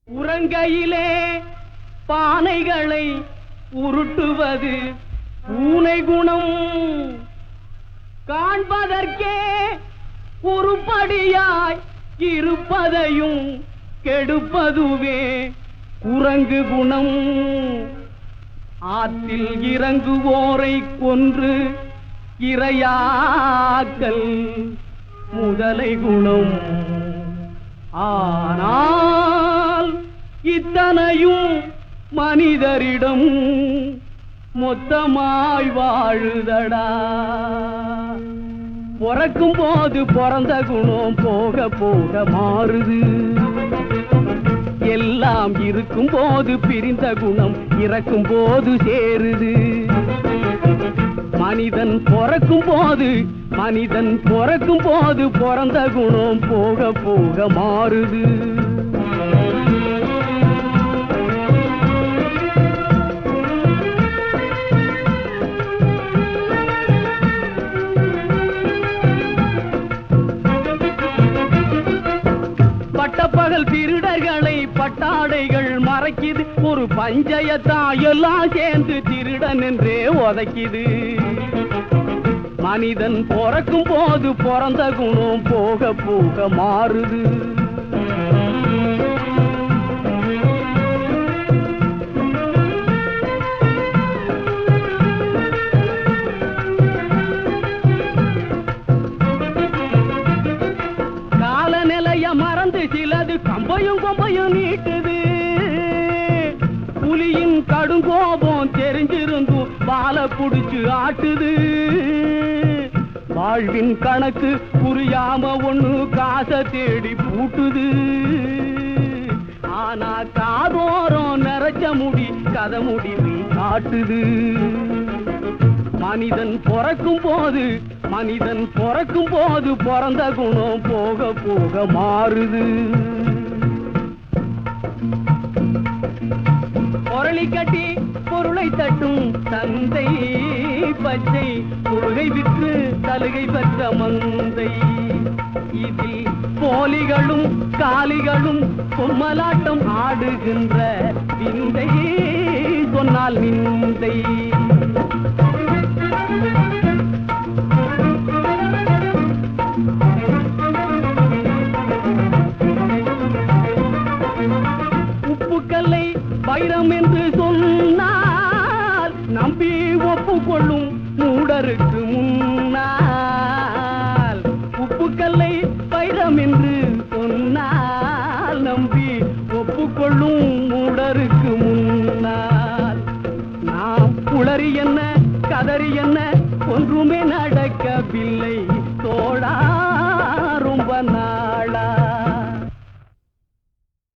உறங்கையிலே பானைகளை உருட்டுவது பூனை குணம் காண்பதற்கே உருப்படியாய் இருப்பதையும் கெடுப்பதுவே குரங்கு குணம் ஆற்றில் இறங்குவோரை கொன்று இரையாக்கல் முதலை குணம் ஆனால் இத்தனையும் மனிதரிடம் மொத்தமாய் வாழுதடா பிறக்கும் போது பிறந்த குணம் போக போக மாறுது எல்லாம் இருக்கும் போது பிரிந்த குணம் இறக்கும் போது சேருது மனிதன் பிறக்கும் போது மனிதன் பிறக்கும் போது பிறந்த குணம் போக போக மாறுது பட்டப்பகல் திருடர்களை பட்டாடைகள் மறைக்குது ஒரு பஞ்சயத்தா எல்லாம் சேர்ந்து திருடன் என்றே உதைக்குது மனிதன் பிறக்கும் போது பிறந்த குணம் போக போக மாறுது காலநிலைய மறந்து சிலது கம்பையும் கொம்பையும் நீட்டுது புலியின் கடுங்கோபம் தெரிஞ்சிருந்தும் பால புடிச்சு ஆட்டுது வாழ்வின் கணக்கு புரியாம ஒண்ணு காசை தேடி பூட்டுது ஆனா காதோரம் நிறைச்ச முடி கதை முடிவு காட்டுது மனிதன் பிறக்கும் போது மனிதன் பிறக்கும் போது பிறந்த குணம் போக போக மாறுது பொருளை கட்டி பொருளை தட்டும் தந்தை பச்சை முருகை விற்று சலுகை பெற்ற மந்தை இதில் போலிகளும் காலிகளும் பொம்மலாட்டம் ஆடுகின்ற விந்தை சொன்னால் நிந்தை உப்புக்கல்லை வைரம் என்று சொன்னால் நம்பி ஒப்புக்கொள்ளும் மூடருக்கு முன்னால் உப்புக்கல்லை வைரம் என்று சொன்னால் நம்பி ஒப்புக்கொள்ளும் மூடருக்கு முன்னால் நாம் உளறி என்ன கதறி என்ன ஒன்றுமே நடக்கவில்லை தோழா